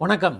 வணக்கம்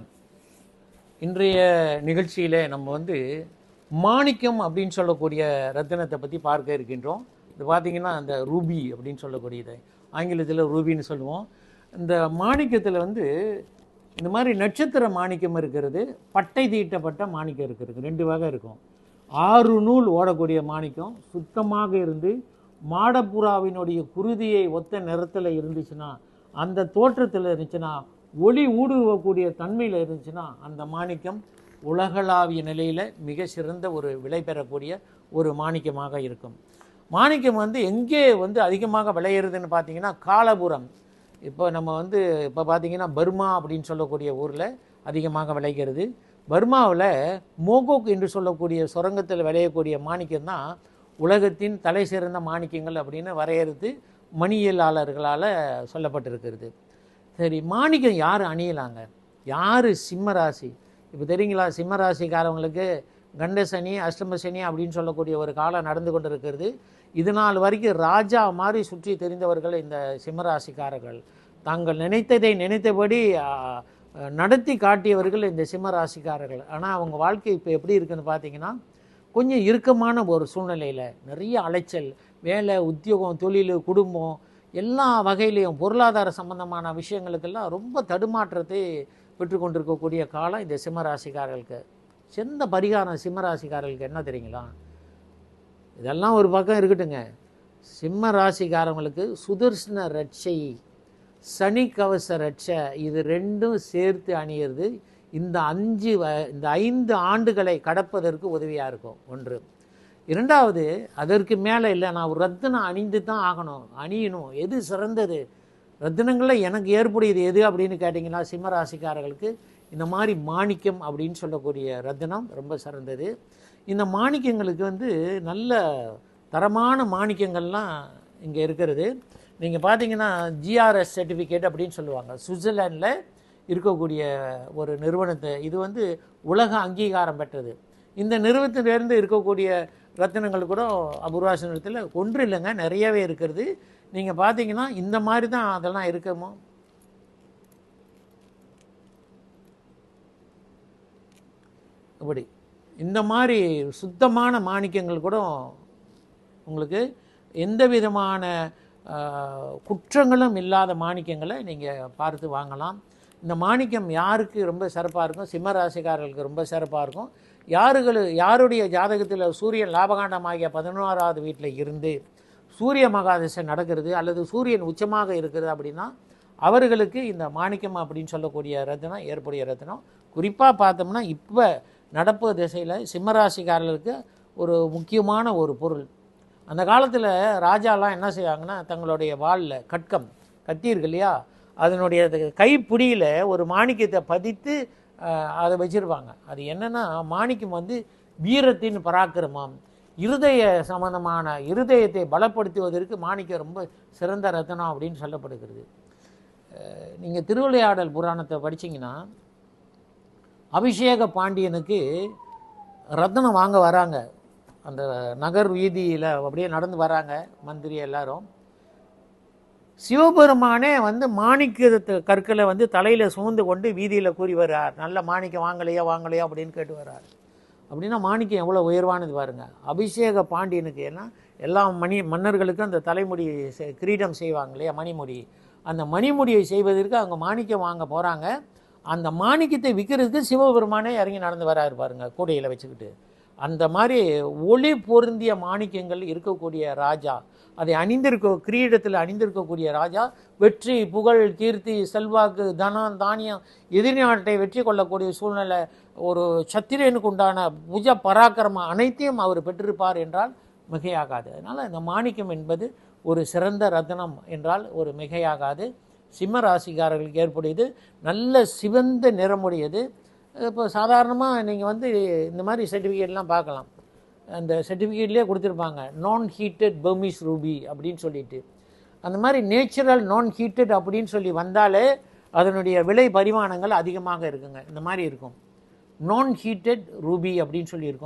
இன்றைய நிகழ்ச்சியில் நம்ம வந்து மாணிக்கம் அப்படின்னு சொல்லக்கூடிய ரத்தினத்தை பற்றி பார்க்க இருக்கின்றோம் இது பார்த்தீங்கன்னா அந்த ரூபி அப்படின்னு சொல்லக்கூடியது ஆங்கிலத்தில் ரூபின்னு சொல்லுவோம் இந்த மாணிக்கத்தில் வந்து இந்த மாதிரி நட்சத்திர மாணிக்கம் இருக்கிறது பட்டை தீட்டப்பட்ட மாணிக்கம் இருக்கிறது ரெண்டு வகை இருக்கும் ஆறு நூல் ஓடக்கூடிய மாணிக்கம் சுத்தமாக இருந்து மாடப்புறாவினுடைய குருதியை ஒத்த நிறத்தில் இருந்துச்சுன்னா அந்த தோற்றத்தில் இருந்துச்சுன்னா ஒளி ஊடுருவக்கூடிய தன்மையில் இருந்துச்சுன்னா அந்த மாணிக்கம் உலகளாவிய நிலையில் மிக சிறந்த ஒரு விலை பெறக்கூடிய ஒரு மாணிக்கமாக இருக்கும் மாணிக்கம் வந்து எங்கே வந்து அதிகமாக விளையிறதுன்னு பார்த்தீங்கன்னா காலபுரம் இப்போ நம்ம வந்து இப்போ பார்த்தீங்கன்னா பர்மா அப்படின்னு சொல்லக்கூடிய ஊரில் அதிகமாக விளைகிறது பர்மாவில் மோகோக் என்று சொல்லக்கூடிய சுரங்கத்தில் விளையக்கூடிய மாணிக்கம் தான் உலகத்தின் தலை சிறந்த மாணிக்கங்கள் அப்படின்னு வரையறுத்து மணியியலாளர்களால் சொல்லப்பட்டிருக்கிறது சரி மாணிக்கம் யார் அணியலாங்க யார் சிம்ம ராசி இப்போ தெரியுங்களா சிம்ம ராசிக்காரவங்களுக்கு கண்ட சனி அஷ்டம சனி அப்படின்னு சொல்லக்கூடிய ஒரு காலம் நடந்து கொண்டு இருக்கிறது இது நாள் வரைக்கும் ராஜா மாதிரி சுற்றி தெரிந்தவர்கள் இந்த சிம்மராசிக்காரர்கள் தாங்கள் நினைத்ததை நினைத்தபடி ஆ, நடத்தி காட்டியவர்கள் இந்த சிம்மராசிக்காரர்கள் ஆனால் அவங்க வாழ்க்கை இப்போ எப்படி இருக்குன்னு பார்த்தீங்கன்னா கொஞ்சம் இறுக்கமான ஒரு சூழ்நிலையில் நிறைய அலைச்சல் வேலை உத்தியோகம் தொழில் குடும்பம் எல்லா வகையிலையும் பொருளாதார சம்பந்தமான விஷயங்களுக்கெல்லாம் ரொம்ப தடுமாற்றத்தை பெற்றுக்கொண்டிருக்கக்கூடிய காலம் இந்த சிம்மராசிக்காரர்களுக்கு சிறந்த பரிகாரம் சிம்மராசிக்காரர்களுக்கு என்ன தெரியுங்களா இதெல்லாம் ஒரு பக்கம் இருக்கட்டுங்க சிம்ம ராசிக்காரங்களுக்கு சுதர்சன ரட்சை சனி கவச ரட்சை இது ரெண்டும் சேர்த்து அணியிறது இந்த அஞ்சு வ- இந்த ஐந்து ஆண்டுகளை கடப்பதற்கு உதவியாக இருக்கும் ஒன்று இரண்டாவது அதற்கு மேலே இல்லை நான் ஒரு ரத்தினம் அணிந்து தான் ஆகணும் அணியணும் எது சிறந்தது ரத்தினங்களில் எனக்கு ஏற்புடையது எது அப்படின்னு கேட்டிங்கன்னா சிம்ம ராசிக்காரர்களுக்கு இந்த மாதிரி மாணிக்கம் அப்படின்னு சொல்லக்கூடிய ரத்தினம் ரொம்ப சிறந்தது இந்த மாணிக்கங்களுக்கு வந்து நல்ல தரமான மாணிக்கங்கள்லாம் இங்கே இருக்கிறது நீங்கள் பார்த்தீங்கன்னா ஜிஆர்எஸ் சர்டிஃபிகேட் அப்படின்னு சொல்லுவாங்க சுவிட்சர்லாண்டில் இருக்கக்கூடிய ஒரு நிறுவனத்தை இது வந்து உலக அங்கீகாரம் பெற்றது இந்த நிறுவனத்திலிருந்து இருக்கக்கூடிய ரத்தினங்கள் கூட அபூர்வாசனத்தில் ஒன்று இல்லைங்க நிறையவே இருக்கிறது நீங்கள் பார்த்தீங்கன்னா இந்த மாதிரி தான் அதெல்லாம் இருக்குமோ இப்படி இந்த மாதிரி சுத்தமான மாணிக்கங்கள் கூட உங்களுக்கு எந்த விதமான ஆஹ், குற்றங்களும் இல்லாத மாணிக்கங்களை நீங்கள் பார்த்து வாங்கலாம் இந்த மாணிக்கம் யாருக்கு ரொம்ப சிறப்பாக இருக்கும் சிம்ம ராசிக்காரர்களுக்கு ரொம்ப சிறப்பாக இருக்கும் யாருகள் யாருடைய ஜாதகத்தில் சூரியன் லாபகாண்டமாகிய பதினோராவது வீட்டில் இருந்து சூரிய மகாதசை நடக்கிறது அல்லது சூரியன் உச்சமாக இருக்கிறது அப்படின்னா அவர்களுக்கு இந்த மாணிக்கம் அப்படின்னு சொல்லக்கூடிய ரத்தினம் ஏற்புடைய ரத்தினம் குறிப்பாக பார்த்தோம்னா இப்போ நடப்பு திசையில் சிம்மராசிக்காரர்களுக்கு ஒரு முக்கியமான ஒரு பொருள் அந்த காலத்தில் ராஜாலாம் என்ன செய்வாங்கன்னா தங்களுடைய வாளில் கட்கம் கத்தி இருக்கு இல்லையா அதனுடைய கைப்பிடியில் ஒரு மாணிக்கத்தை பதித்து அஹ், அதை வச்சிருப்பாங்க அது என்னன்னா மாணிக்கம் வந்து வீரத்தின் பராக்கிரமம் இருதய சம்பந்தமான இருதயத்தை பலப்படுத்துவதற்கு மாணிக்கம் ரொம்ப சிறந்த ரத்தனம் அப்படின்னு சொல்லப்படுகிறது நீங்கள் திருவிளையாடல் புராணத்தை படிச்சீங்கன்னா அபிஷேக பாண்டியனுக்கு ரத்தனம் வாங்க வராங்க அந்த நகர் வீதியில் அப்படியே நடந்து வராங்க மந்திரி எல்லாரும் சிவபெருமானே வந்து மாணிக்க கற்களை வந்து தலையில் சுமந்து கொண்டு வீதியில் கூறி வர்றார் நல்ல மாணிக்கம் வாங்கலையா வாங்கலையா அப்படின்னு கேட்டு வர்றார் அப்படின்னா மாணிக்கம் எவ்வளோ உயர்வானது பாருங்க அபிஷேக பாண்டியனுக்கு ஏன்னா எல்லா மணி மன்னர்களுக்கும் அந்த தலைமுடி செ- கிரீடம் செய்வாங்க இல்லையா மணிமுடி அந்த மணிமுடியை செய்வதற்கு அவங்க மாணிக்கம் வாங்க போகிறாங்க அந்த மாணிக்கத்தை விற்கிறதுக்கு சிவபெருமானே இறங்கி நடந்து வராரு பாருங்க கூடையில் வச்சுக்கிட்டு அந்த மாதிரி ஒளி பொருந்திய மாணிக்கங்கள் இருக்கக்கூடிய ராஜா அதை அணிந்திருக்க கிரீடத்தில் அணிந்திருக்கக்கூடிய ராஜா வெற்றி புகழ் கீர்த்தி செல்வாக்கு தனம் தானியம் எதிர்நாட்டை வெற்றி கொள்ளக்கூடிய சூழ்நிலை ஒரு சத்திரியனுக்கு உண்டான புஜ பராக்கிரமம் அனைத்தையும் அவர் பெற்றிருப்பார் என்றால் மிகையாகாது அதனால் இந்த மாணிக்கம் என்பது ஒரு சிறந்த ரத்னம் என்றால் ஒரு மிகையாகாது சிம்ம ராசிக்காரர்களுக்கு ஏற்புடையது நல்ல சிவந்த நிறமுடையது இப்போ சாதாரணமாக நீங்கள் வந்து இந்த மாதிரி சர்டிஃபிகேட்லாம் பார்க்கலாம் அந்த சர்டிஃபிகேட்லேயே கொடுத்துருப்பாங்க நான் ஹீட்டட் பர்மிஸ் ரூபி அப்படின்னு சொல்லிட்டு அந்த மாதிரி நேச்சுரல் நான் ஹீட்டட் அப்படின்னு சொல்லி வந்தாலே அதனுடைய விலை பரிமாணங்கள் அதிகமாக இருக்குங்க இந்த மாதிரி இருக்கும் நான் ஹீட்டட் ரூபி அப்படின்னு சொல்லியிருக்கோம்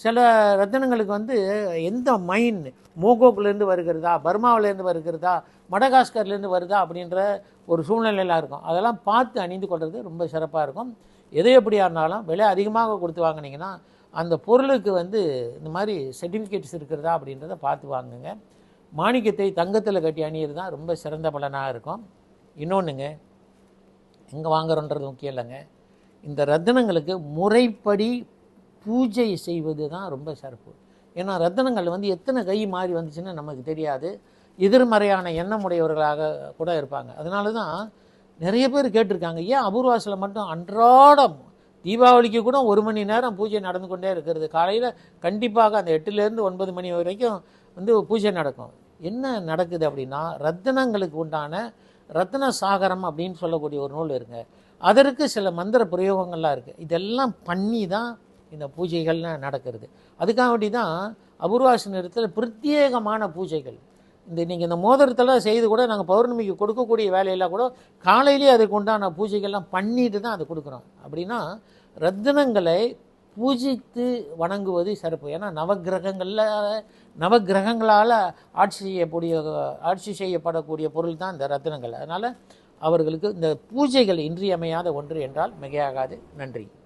சில ரத்தினங்களுக்கு வந்து எந்த மைன் மோகோக்குலேருந்து வருகிறதா பர்மாவிலேருந்து வருகிறதா மடகாஸ்கர்லேருந்து வருதா அப்படின்ற ஒரு சூழ்நிலையெல்லாம் இருக்கும் அதெல்லாம் பார்த்து அணிந்து கொள்வது ரொம்ப சிறப்பாக இருக்கும் எது எப்படியா இருந்தாலும் விலை அதிகமாக கொடுத்து வாங்குனீங்கன்னா அந்த பொருளுக்கு வந்து இந்த மாதிரி சர்டிஃபிகேட்ஸ் இருக்கிறதா அப்படின்றத பார்த்து வாங்குங்க மாணிக்கத்தை தங்கத்தில் கட்டி அணியிறது தான் ரொம்ப சிறந்த பலனாக இருக்கும் இன்னொன்றுங்க எங்கே வாங்குறோன்றது முக்கியம் இல்லைங்க இந்த ரத்தினங்களுக்கு முறைப்படி பூஜை செய்வது தான் ரொம்ப சிறப்பு ஏன்னா ரத்தினங்கள் வந்து எத்தனை கை மாறி வந்துச்சுன்னு நமக்கு தெரியாது எதிர்மறையான எண்ணம் உடையவர்களாக கூட இருப்பாங்க அதனால தான் நிறைய பேர் கேட்டிருக்காங்க ஏன் அபூர்வாசில் மட்டும் அன்றாடம் தீபாவளிக்கு கூட ஒரு மணி நேரம் பூஜை நடந்து கொண்டே இருக்கிறது காலையில் கண்டிப்பாக அந்த எட்டுலேருந்து ஒன்பது மணி வரைக்கும் வந்து பூஜை நடக்கும் என்ன நடக்குது அப்படின்னா ரத்தினங்களுக்கு உண்டான ரத்ன சாகரம் அப்படின்னு சொல்லக்கூடிய ஒரு நூல் இருக்குங்க அதற்கு சில மந்திர பிரயோகங்கள்லாம் இருக்குது இதெல்லாம் பண்ணி தான் இந்த பூஜைகள்லாம் நடக்கிறது அதுக்காக வேண்டி தான் அபூர்வாசி நேரத்தில் பிரத்யேகமான பூஜைகள் இந்த நீங்கள் இந்த மோதிரத்தெல்லாம் செய்து கூட நாங்கள் பௌர்ணமிக்கு கொடுக்கக்கூடிய வேலையெல்லாம் கூட காலையிலேயே அதுக்கு உண்டான பூஜைகள்லாம் பண்ணிட்டு தான் அதை கொடுக்குறோம் அப்படின்னா ரத்தினங்களை பூஜித்து வணங்குவது சிறப்பு ஏன்னா நவக்கிரகங்களில் நவக்கிரகங்களால் ஆட்சி செய்யக்கூடிய ஆட்சி செய்யப்படக்கூடிய பொருள் தான் இந்த ரத்தினங்கள் அதனால் அவர்களுக்கு இந்த பூஜைகள் இன்றியமையாத ஒன்று என்றால் மிகையாகாது நன்றி